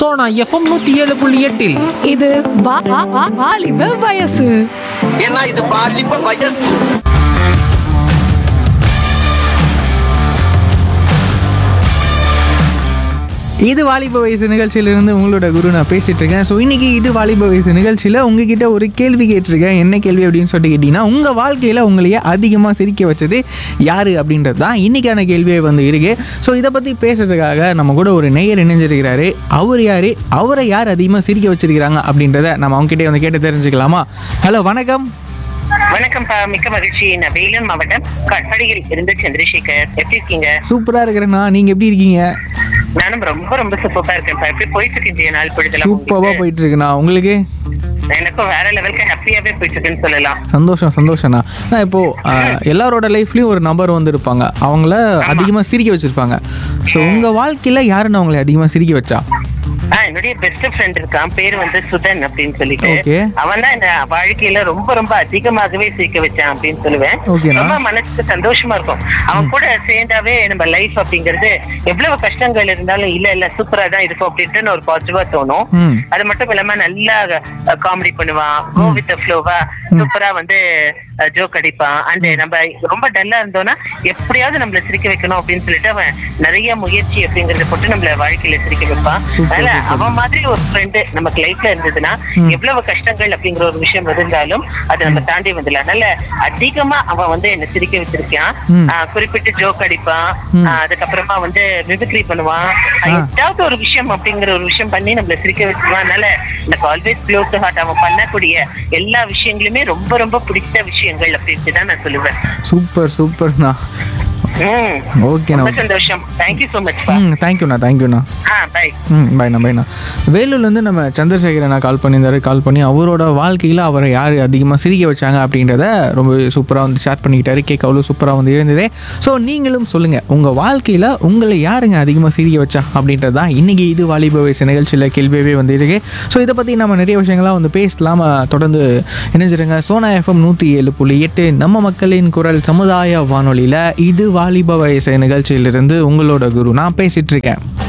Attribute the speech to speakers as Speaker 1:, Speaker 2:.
Speaker 1: Sona FM நூத்தி ஏழு புள்ளி எட்டில்
Speaker 2: இது வா- வா- வா- வாலிப வயசு
Speaker 3: ஏன்னா இது பாலிப்ப வயசு
Speaker 4: இது வாலிப வயசு நிகழ்ச்சியிலிருந்து உங்களோட குரு நான் பேசிட்டு இருக்கேன் ஸோ இன்னைக்கு இது வாலிப வயசு நிகழ்ச்சியில் உங்ககிட்ட ஒரு கேள்வி கேட்டிருக்கேன் என்ன கேள்வி அப்படின்னு சொல்லிட்டு கேட்டிங்கன்னா உங்கள் வாழ்க்கையில் உங்களையே அதிகமாக சிரிக்க வச்சது யார் அப்படின்றது தான் இன்னைக்கான கேள்வியே வந்து இருக்கு ஸோ இதை பற்றி பேசுறதுக்காக நம்ம கூட ஒரு நேயர் இணைஞ்சிருக்கிறாரு அவர் யார் அவரை யார் அதிகமாக சிரிக்க வச்சிருக்கிறாங்க அப்படின்றத நம்ம அவங்ககிட்டே வந்து கேட்டு தெரிஞ்சுக்கலாமா ஹலோ வணக்கம்
Speaker 5: வணக்கம் பா மிக்க மகிழ்ச்சி நான் வேலூர் மாவட்டம் கட்படியில் இருந்து சந்திரசேகர் எப்படி இருக்கீங்க
Speaker 4: சூப்பராக இருக்கிறேண்ணா நீங்கள் எப்படி இருக்கீங்க
Speaker 5: நானும் ரொம்ப ரொம்ப சூப்பரா இருக்கேன் பா. எப்படி போயிட்டு இருக்கு இன்றைய நாள் பொழுதுல
Speaker 4: சூப்பராக போயிட்டு இருக்குண்ணா உங்களுக்கு
Speaker 5: எனக்கும் வேற லெவலுக்கு ஹாப்பியாவே போயிட்டு இருக்குன்னு சொல்லலாம்
Speaker 4: சந்தோஷம் சந்தோஷம்ண்ணா நான் இப்போ அஹ், எல்லாரோட லைஃப்லயும் ஒரு நபர் வந்து இருப்பாங்க அவங்கள அதிகமாக சிரிக்க வச்சிருப்பாங்க ஸோ உங்க வாழ்க்கையில யாருன்னு அவங்களை அதிகமாக சிரிக்க வச்சா
Speaker 5: ஆ, என்னுடைய பெஸ்ட் ஃப்ரெண்ட் இருக்கான் பேர் வந்து சுதன் அப்படின்னு சொல்லிட்டு
Speaker 4: Okay.
Speaker 5: அவன் தான் இந்த வாழ்க்கையில ரொம்ப ரொம்ப அதிகமாகவே சிரிக்க வச்சான் அப்படின்னு சொல்லுவேன்
Speaker 4: Okay,
Speaker 5: ரொம்ப மனசுக்கு சந்தோஷமா இருக்கும் அவன் கூட சேர்ந்தாவே நம்ம லைஃப் அப்படிங்கிறது எவ்வளவு கஷ்டங்கள் இருந்தாலும் இல்ல இல்ல சூப்பரா தான் இருக்கும் அப்படின்ட்டு ஒரு பாசிட்டிவா தோணும்
Speaker 4: ம்.
Speaker 5: அது மட்டும் இல்லாம நல்லா காமெடி பண்ணுவான் கோ வித் ஃப்ளோவா சூப்பரா வந்து ஜோக் அடிப்பான் அண்ட் நம்ம ரொம்ப டல்லா இருந்தோம்னா எப்படியாவது நம்மள சிரிக்க வைக்கணும் அப்படின்னு சொல்லிட்டு அவன் நிறைய முயற்சி அப்படிங்கறத போட்டு நம்மள வாழ்க்கையில சிரிக்க வைப்பான்
Speaker 4: Super,
Speaker 5: அதனால
Speaker 4: super.
Speaker 5: அவன் மாதிரி ஒரு ஃப்ரெண்டு நமக்கு லைஃப்ல இருந்ததுன்னா எவ்வளவு கஷ்டங்கள் அப்படிங்கிற ஒரு விஷயம் இருந்தாலும் அதை நம்ம தாண்டி வந்துடலாம் அதனால அதிகமா அவன் வந்து என்ன சிரிக்க வச்சிருக்கான்
Speaker 4: ம்.
Speaker 5: ஆஹ் குறிப்பிட்டு ஜோக் அடிப்பான்
Speaker 4: ம்.
Speaker 5: ஆஹ் அதுக்கப்புறமா வந்து மிமிக்ரி பண்ணுவான்
Speaker 4: ஆ.
Speaker 5: ஏதாவது ஒரு விஷயம் அப்படிங்கிற ஒரு விஷயம் பண்ணி நம்மள சிரிக்க வச்சிருவான் அதனால எனக்கு ஆல்வேஸ் க்ளோஸ் டு ஹார்ட் அவன் பண்ணக்கூடிய எல்லா விஷயங்களுமே ரொம்ப ரொம்ப பிடித்த விஷயங்கள் அப்படின்ட்டு தான் நான் சொல்லுவேன்
Speaker 4: சூப்பர் சூப்பர்ண்ணா
Speaker 5: ம்.
Speaker 4: ஓகேண்ணா
Speaker 5: ரொம்ப சந்தோஷம் தேங்க்யூ சோ மச் பா
Speaker 4: ம் தேங்க்யூண்ணா தேங்க்யூண்ணா
Speaker 5: ஆ பை
Speaker 4: ம் பைண்ணா பைண்ணா வேலூர்லேருந்து நம்ம சந்திரசேகரண்ணா கால் பண்ணியிருந்தாரு கால் பண்ணி அவரோட வாழ்க்கையில் அவரை யார் அதிகமாக சிரிக்க வச்சாங்க அப்படின்றத ரொம்ப சூப்பராக வந்து ஷேர் பண்ணிக்கிட்டாரு கேட்க அவ்வளோ சூப்பராக வந்து இருந்தது ஸோ நீங்களும் சொல்லுங்கள் உங்கள் வாழ்க்கையில் உங்களை யாருங்க அதிகமாக சிரிக்க வச்சா அப்படின்றது தான் இன்றைக்கி இது வாலிப வயசு நிகழ்ச்சியில் கேள்வியவே வந்து இருக்கு ஸோ இதை பற்றி நம்ம நிறைய விஷயங்கள்லாம் வந்து பேசலாம் தொடர்ந்து இணைஞ்சிருங்க சோனா எஃப்எம் நூற்றி ஏழு புள்ளி எட்டு நம்ம மக்களின் குரல் சமுதாய வானொலியில் இது வாலிப வயசு நிகழ்ச்சியிலிருந்து உங்களோட குரு நான் பேசிகிட்டு இருக்கேன்